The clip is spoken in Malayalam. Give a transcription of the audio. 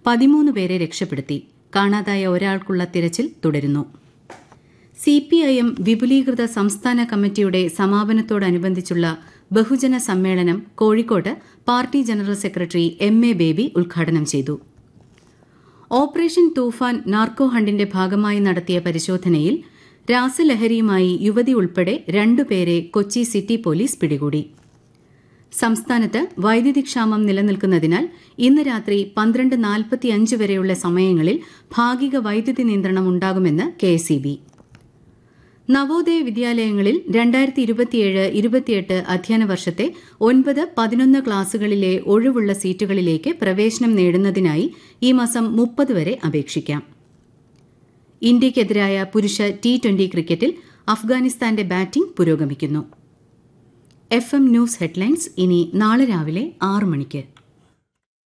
പതിമൂന്ന് പേരെ രക്ഷപ്പെടുത്തി കാണാതായ ഒരാൾക്കുള്ള തിരച്ചിൽ തുടരുന്നു സിപിഐഎം വിപുലീകൃത സംസ്ഥാന കമ്മിറ്റിയുടെ സമാപനത്തോടനുബന്ധിച്ചുള്ള ബഹുജന സമ്മേളനം കോഴിക്കോട്ട് party general secretary M A Baby ഉദ്ഘാടനം ചെയ്തു ഓപ്പറേഷൻ തൂഫാൻ നാർക്കോ ഹണ്ടിന്റെ ഭാഗമായി നടത്തിയ പരിശോധനയിൽ രാസലഹരിയുമായി യുവതി ഉൾപ്പെടെ രണ്ടുപേരെ കൊച്ചി സിറ്റി പോലീസ് പിടികൂടി സംസ്ഥാനത്ത് വൈദ്യുതി ക്ഷാമം നിലനിൽക്കുന്നതിനാൽ ഇന്ന് രാത്രി പന്ത്രണ്ട് നാൽപ്പത്തിയഞ്ച് വരെയുള്ള സമയങ്ങളിൽ ഭാഗിക വൈദ്യുതി നിയന്ത്രണം ഉണ്ടാകുമെന്ന് കെഎസ്ഇബി നവോദയ വിദ്യാലയങ്ങളിൽ രണ്ടായിരത്തി ഇരുപത്തിയേഴ് ഇരുപത്തിയെട്ട് അധ്യയന വർഷത്തെ ഒൻപത് പതിനൊന്ന് ക്ലാസുകളിലെ ഒഴിവുള്ള സീറ്റുകളിലേക്ക് പ്രവേശനം നേടുന്നതിനായി ഈ മാസം മുപ്പത് വരെ അപേക്ഷിക്കാം ഇന്ത്യയ്ക്കെതിരായ പുരുഷ ടി ട്വന്റി ക്രിക്കറ്റിൽ അഫ്ഗാനിസ്ഥാന്റെ ബാറ്റിംഗ് പുരോഗമിക്കുന്നു എഫ് എം ന്യൂസ് ഹെഡ്ലൈൻസ് ഇനി നാളെ രാവിലെ ആറ് മണിക്ക്